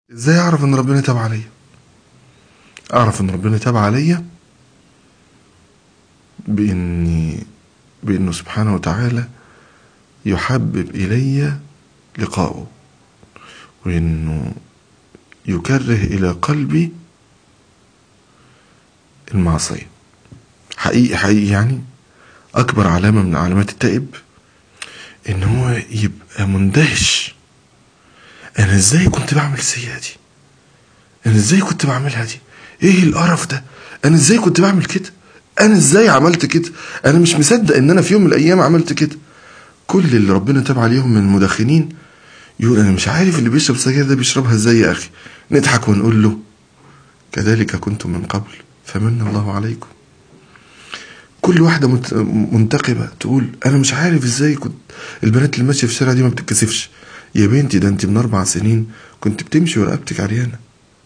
ازاي اعرف ان ربنا تاب عليا اعرف ان ربنا تاب عليا باني بانه سبحانه وتعالى يحبب الي لقاؤه وانه يكره الى قلبي المعصيه حقيقي حقيقي يعني اكبر علامه من علامات التائب ان هو يبقى مندهش انا ازاي كنت بعمل السيئه دي انا ازاي كنت بعملها دي ايه القرف ده انا ازاي كنت بعمل كده انا ازاي عملت كده انا مش مصدق ان انا في يوم من الايام عملت كده كل اللي ربنا تاب عليهم من المدخنين يقول انا مش عارف اللي بيشرب سجاير ده بيشربها ازاي يا اخي نضحك ونقول له كذلك كنتم من قبل فمن الله عليكم كل واحدة مت- منتقبة تقول أنا مش عارف إزاي كنت البنات اللي ماشية في الشارع دي ما بتتكسفش يا بنتي ده أنت من أربع سنين كنت بتمشي ورقبتك عريانة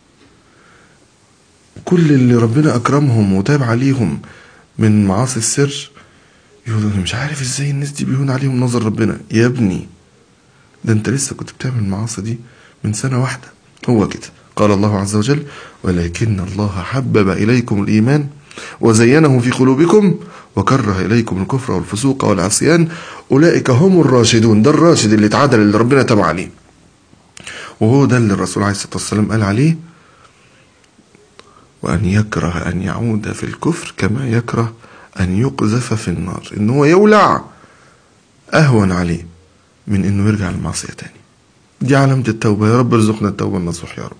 كل اللي ربنا أكرمهم وتاب عليهم من معاصي السر يقولوا أنا مش عارف إزاي الناس دي بيهون عليهم نظر ربنا يا ابني ده أنت لسه كنت بتعمل المعاصي دي من سنة واحدة هو كده قال الله عز وجل ولكن الله حبب إليكم الإيمان وزينه في قلوبكم وكره إليكم الكفر والفسوق والعصيان أولئك هم الراشدون ده الراشد اللي اتعدل اللي ربنا تبع عليه وهو ده اللي الرسول عليه الصلاة والسلام قال عليه وأن يكره أن يعود في الكفر كما يكره أن يقذف في النار إن هو يولع أهون عليه من إنه يرجع للمعصية تاني دي علامة التوبة يا رب ارزقنا التوبة النصوح يا رب